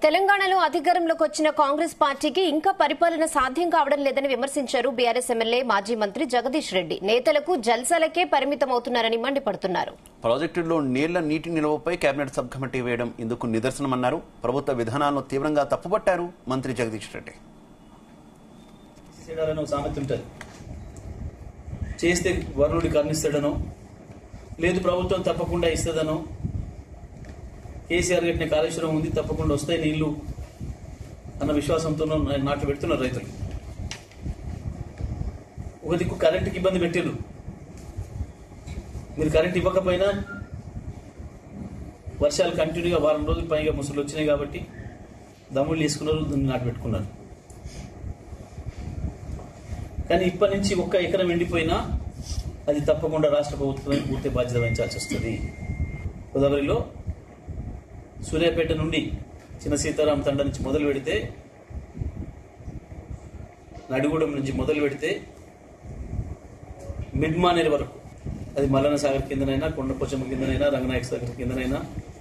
తెలంగాణలో అధికారంలోకి వచ్చిన కాంగ్రెస్ పార్టీకి ఇంకా పరిపాలన సాధ్యం కావడం లేదని విమర్శించారు బీఆర్ఎస్ ఎమ్మెల్యే మాజీ మంత్రి జగదీష్ రెడ్డి నేతలకు జల్సాలకే పరిమితమవుతున్నారని మండిపడుతున్నారు ప్రాజెక్టుల్లో నీళ్ల నీటి నిల్వపై కేబినెట్ సబ్ కమిటీ వేయడం ఇందుకు నిదర్శనమన్నారు ప్రభుత్వ విధానాలను తీవ్రంగా తప్పుపట్టారు మంత్రి జగదీష్ రెడ్డి చేసేయాలని ఒక సామెత ఉంటుంది చేస్తే వరుణుడి కర్ణిస్తాడనో లేదు ప్రభుత్వం తప్పకుండా ఇస్తుందనో కేసీఆర్ కట్టిన కాళేశ్వరం ఉంది తప్పకుండా వస్తాయి నీళ్లు అన్న విశ్వాసంతో నాట్లు పెడుతున్నారు రైతులు ఒక దిక్కు కరెంటుకి ఇబ్బంది పెట్టారు మీరు కరెంట్ ఇవ్వకపోయినా వర్షాలు కంటిన్యూగా వారం రోజులు పైగా ముసలు వచ్చినాయి కాబట్టి దమ్ముళ్ళు వేసుకున్నారు దాన్ని నాటు పెట్టుకున్నారు కానీ ఇప్పటి నుంచి ఒక్క ఎకరం ఎండిపోయినా అది తప్పకుండా రాష్ట్ర ప్రభుత్వం పూర్తి బాధ్యత వహించాల్సి వస్తుంది గోదావరిలో సూర్యాపేట నుండి చిన్న సీతారాం తండ నుంచి మొదలు పెడితే నడిగూడెం నుంచి మొదలు పెడితే మిడ్ మానేరు వరకు అది మల్లన సాగర్ కిందనైనా కొండపోచమ్మ కిందనైనా రంగనాయక సాగర్ కిందనైనా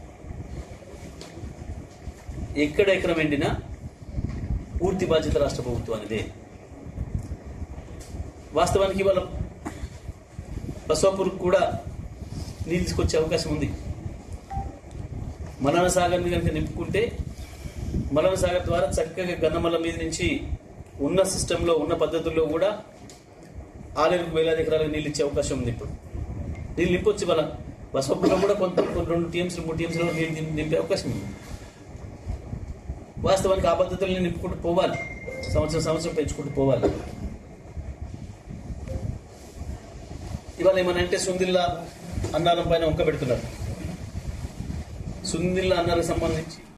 ఎక్కడ ఎకరం ఎండినా పూర్తి బాధ్యత రాష్ట్ర ప్రభుత్వానిదే వాస్తవానికి ఇవాళ బసవాపూర్ కూడా నీళ్ళు తీసుకొచ్చే అవకాశం ఉంది మలన సాగర్ని కనుక నింపుకుంటే మలన సాగర్ ద్వారా చక్కగా గన్నమల్ల మీద నుంచి ఉన్న సిస్టంలో ఉన్న పద్ధతుల్లో కూడా ఆరేలకు వేలాది ఎకరాలకు నీళ్ళు ఇచ్చే అవకాశం ఉంది ఇప్పుడు నీళ్ళు నింపొచ్చు వాళ్ళ బసవాపూర్లో కూడా కొంత కొన్ని రెండు టీమ్స్ మూడు టీమ్స్ నీళ్ళు నిం- నింపే అవకాశం ఉంది వాస్తవానికి ఆ పద్ధతుల్ని నింపుకుంటూ పోవాలి సంవత్సరం సంవత్సరం పెంచుకుంటూ పోవాలి ఇవాళ ఏమన్నా అంటే సుందిల్లా అన్నారం పైన ఒక్క పెడుతున్నారు సుందిల్లా అన్నారకు సంబంధించి